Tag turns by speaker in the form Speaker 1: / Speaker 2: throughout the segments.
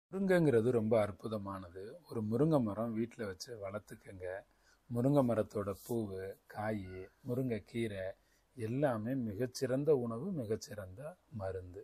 Speaker 1: முருங்கைங்கிறது ரொம்ப அற்புதமானது ஒரு முருங்கை மரம் வீட்டில் வச்சு வளர்த்துக்கங்க முருங்கை மரத்தோட பூவு காய் முருங்கைக்கீரை எல்லாமே மிகச்சிறந்த உணவு மிகச்சிறந்த மருந்து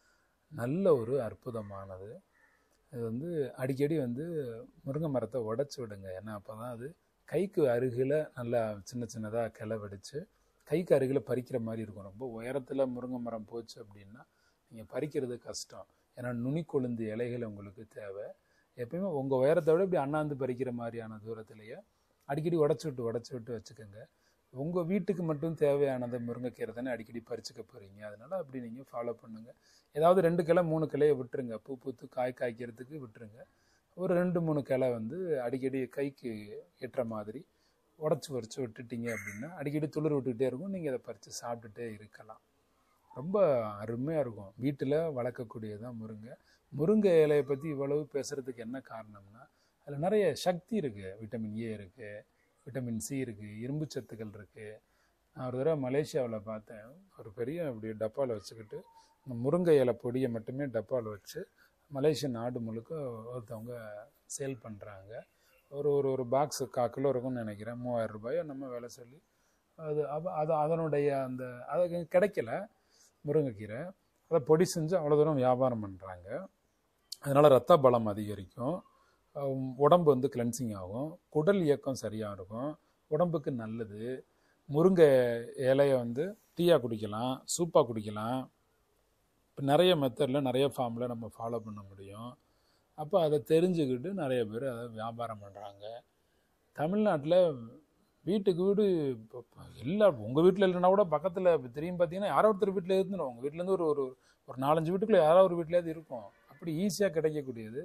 Speaker 1: நல்ல ஒரு அற்புதமானது இது வந்து அடிக்கடி வந்து முருங்கை மரத்தை உடச்சி விடுங்க ஏன்னா அப்போ தான் அது கைக்கு அருகில் நல்லா சின்ன சின்னதாக கிளை வெடிச்சு கைக்கு அருகில் பறிக்கிற மாதிரி இருக்கும் ரொம்ப உயரத்தில் முருங்கை மரம் போச்சு அப்படின்னா நீங்கள் பறிக்கிறது கஷ்டம் ஏன்னா நுனி கொழுந்து இலைகள் உங்களுக்கு தேவை எப்பயுமே உங்கள் உயரத்தை விட இப்படி அண்ணாந்து பறிக்கிற மாதிரியான தூரத்திலேயே அடிக்கடி உடச்சி விட்டு உடச்சி விட்டு வச்சுக்கோங்க உங்கள் வீட்டுக்கு மட்டும் தேவையானதை முருங்கைக்கீரை தானே அடிக்கடி பறிச்சுக்க போகிறீங்க அதனால் அப்படி நீங்கள் ஃபாலோ பண்ணுங்கள் ஏதாவது ரெண்டு கிளை மூணு கிளையை விட்டுருங்க பூ பூத்து காய் காய்க்கிறதுக்கு விட்டுருங்க ஒரு ரெண்டு மூணு கிளை வந்து அடிக்கடி கைக்கு எட்டுற மாதிரி உடச்சி பறித்து விட்டுட்டீங்க அப்படின்னா அடிக்கடி துளிர் விட்டுக்கிட்டே இருக்கும் நீங்கள் அதை பறித்து சாப்பிட்டுட்டே இருக்கலாம் ரொம்ப அருமையாக இருக்கும் வீட்டில் வளர்க்கக்கூடியதான் முருங்கை முருங்கை இலையை பற்றி இவ்வளவு பேசுகிறதுக்கு என்ன காரணம்னா அதில் நிறைய சக்தி இருக்குது விட்டமின் ஏ இருக்குது விட்டமின் சி இருக்குது இரும்பு சத்துக்கள் இருக்குது நான் ஒரு தடவை மலேசியாவில் பார்த்தேன் ஒரு பெரிய அப்படி டப்பாவில் வச்சுக்கிட்டு இந்த முருங்கை இலை பொடியை மட்டுமே டப்பாவில் வச்சு மலேசிய நாடு முழுக்க ஒருத்தவங்க சேல் பண்ணுறாங்க ஒரு ஒரு ஒரு பாக்ஸ் கா கிலோ இருக்கும்னு நினைக்கிறேன் மூவாயிரம் ரூபாயோ நம்ம விலை சொல்லி அது அப்போ அது அதனுடைய அந்த அது கிடைக்கல முருங்கைக்கீரை அதை பொடி செஞ்சு அவ்வளோ தூரம் வியாபாரம் பண்ணுறாங்க அதனால் ரத்த பலம் அதிகரிக்கும் அஹ் உடம்பு வந்து கிளென்சிங் ஆகும் குடல் இயக்கம் சரியாக இருக்கும் உடம்புக்கு நல்லது முருங்கை இலையை வந்து டீயாக குடிக்கலாம் சூப்பாக குடிக்கலாம் இப்போ நிறைய மெத்தடில் நிறைய ஃபார்மில் நம்ம ஃபாலோ பண்ண முடியும் அப்போ அதை தெரிஞ்சுக்கிட்டு நிறைய பேர் அதை வியாபாரம் பண்ணுறாங்க தமிழ்நாட்டில் வீட்டுக்கு வீடு இப்போ இப்போ எல்லா உங்கள் வீட்டில் இல்லைன்னா கூட பக்கத்தில் இப்போ திரும்பி பார்த்தீங்கன்னா யாரோ ஒருத்தர் வீட்டில் இருந்துடும் உங்கள் வீட்டிலேருந்து ஒரு ஒரு ஒரு நாலஞ்சு வீட்டுக்குள்ளே யாராவது ஒரு வீட்டிலேயாவது இருக்கும் அப்படி ஈஸியாக கிடைக்கக்கூடியது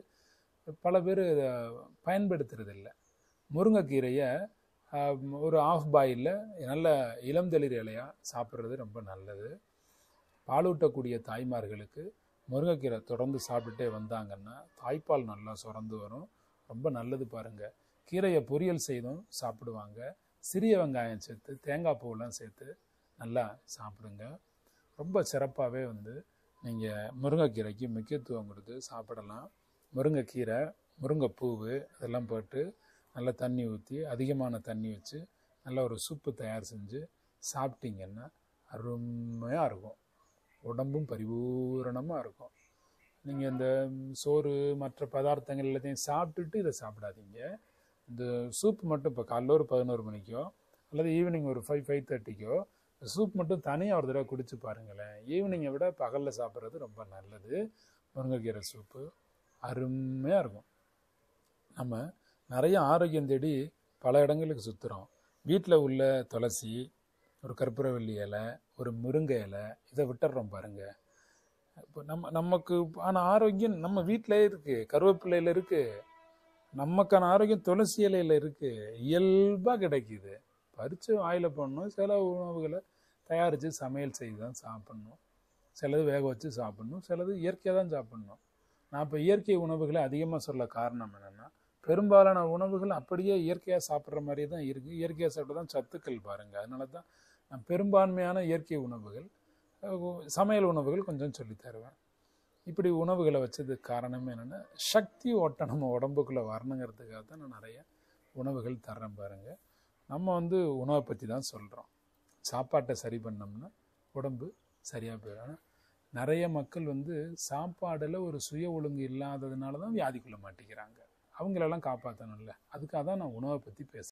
Speaker 1: பல பேர் இதை பயன்படுத்துறதில்ல முருங்கைக்கீரையை ஆஹ், ஒரு ஆஃப் பாயிலில் நல்ல இளந்தளிர் இலையாக சாப்பிட்றது ரொம்ப நல்லது பாலூட்டக்கூடிய தாய்மார்களுக்கு முருங்கைக்கீரை தொடர்ந்து சாப்பிட்டுட்டே வந்தாங்கன்னா தாய்ப்பால் நல்லா சுரந்து வரும் ரொம்ப நல்லது பாருங்கள் கீரையை பொரியல் செய்தும் சாப்பிடுவாங்க சிறிய வெங்காயம் சேர்த்து தேங்காய் பூவெல்லாம் சேர்த்து நல்லா சாப்பிடுங்க ரொம்ப சிறப்பாகவே வந்து நீங்கள் முருங்கைக்கீரைக்கு முக்கியத்துவம் கொடுத்து சாப்பிடலாம் முருங்கைக்கீரை முருங்கைப்பூவு இதெல்லாம் போட்டு நல்லா தண்ணி ஊற்றி அதிகமான தண்ணி வச்சு நல்லா ஒரு சூப்பு தயார் செஞ்சு சாப்பிட்டீங்கன்னா அருமையாக இருக்கும் உடம்பும் பரிபூரணமாக இருக்கும் நீங்கள் இந்த சோறு மற்ற பதார்த்தங்கள் எல்லாத்தையும் சாப்பிட்டுட்டு இதை சாப்பிடாதீங்க இந்த சூப் மட்டும் இப்போ காலைல ஒரு பதினோரு மணிக்கோ அல்லது ஈவினிங் ஒரு ஃபைவ் ஃபைவ் தேர்ட்டிக்கோ சூப் மட்டும் தனியாக ஒரு தடவை குடிச்சு பாருங்களேன் ஈவினிங்கை விட பகலில் சாப்பிட்றது ரொம்ப நல்லது முருங்கைக்கீரை சூப்பு அருமையாக இருக்கும் நம்ம நிறைய ஆரோக்கியம் தேடி பல இடங்களுக்கு சுற்றுறோம் வீட்டில் உள்ள துளசி ஒரு கற்பூரவள்ளி இலை ஒரு முருங்கை இலை இதை விட்டுறோம் பாருங்க இப்போ நம்ம நமக்கு ஆன ஆரோக்கியம் நம்ம வீட்டிலே இருக்கு கருவேப்பிலையில் இருக்கு நமக்கான ஆரோக்கியம் துளசி இலையில இருக்கு இயல்பாக கிடைக்குது பறித்து வாயில் போடணும் சில உணவுகளை தயாரித்து சமையல் செய்து தான் சாப்பிட்ணும் சிலது வேக வச்சு சாப்பிட்ணும் சிலது இயற்கையாக தான் சாப்பிட்ணும் நான் இப்போ இயற்கை உணவுகளை அதிகமாக சொல்ல காரணம் என்னென்னா பெரும்பாலான உணவுகள் அப்படியே இயற்கையாக சாப்பிட்ற மாதிரியே தான் இருக்குது இயற்கையாக சாப்பிட்டா தான் சத்துக்கள் பாருங்கள் அதனால தான் நான் பெரும்பான்மையான இயற்கை உணவுகள் அஹ், சமையல் உணவுகள் கொஞ்சம் சொல்லித் தருவேன் இப்படி உணவுகளை வச்சதுக்கு காரணம் என்னென்னா சக்தி ஓட்டம் நம்ம உடம்புக்குள்ளே வரணுங்கிறதுக்காக தான் நான் நிறைய உணவுகள் தர்றேன் பாருங்கள் நம்ம வந்து உணவை பற்றி தான் சொல்கிறோம் சாப்பாட்டை சரி பண்ணோம்னா உடம்பு சரியாக போயிடும் ஆனா, நிறைய மக்கள் வந்து சாப்பாடில் ஒரு சுய ஒழுங்கு இல்லாததுனால தான் வியாதிக்குள்ளே மாட்டிக்கிறாங்க அவங்களெல்லாம் காப்பாற்றணும்ல அதுக்காக தான் நான் உணவை பற்றி பேசுகிறேன்